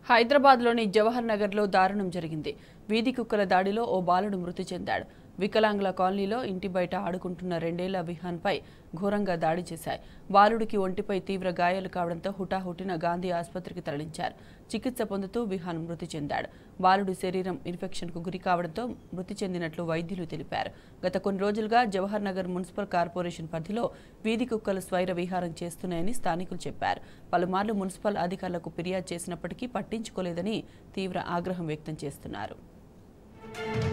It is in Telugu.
హైదరాబాద్లోని జవహర్ నగర్లో దారుణం జరిగింది వీధి కుక్కల దాడిలో ఓ బాలుడు మృతి చెందాడు వికలాంగుల కాలనీలో ఇంటి బయట ఆడుకుంటున్న రెండేళ్ల విహాన్పై ఘోరంగా దాడి చేశాయి బాలుడికి ఒంటిపై తీవ్ర గాయాలు కావడంతో హుటాహుటిన గాంధీ ఆసుపత్రికి తరలించారు చికిత్స పొందుతూ విహాన్ మృతి చెందాడు బాలుడి శరీరం ఇన్ఫెక్షన్కు గురి కావడంతో మృతి చెందినట్లు వైద్యులు తెలిపారు గత కొన్ని రోజులుగా జవహర్ నగర్ మున్సిపల్ కార్పొరేషన్ పరిధిలో వీధి కుక్కలు స్వైర విహారం చేస్తున్నాయని స్థానికులు చెప్పారు పలుమార్లు మున్సిపల్ అధికారులకు ఫిర్యాదు చేసినప్పటికీ పట్టించుకోలేదని తీవ్ర ఆగ్రహం వ్యక్తం చేస్తున్నారు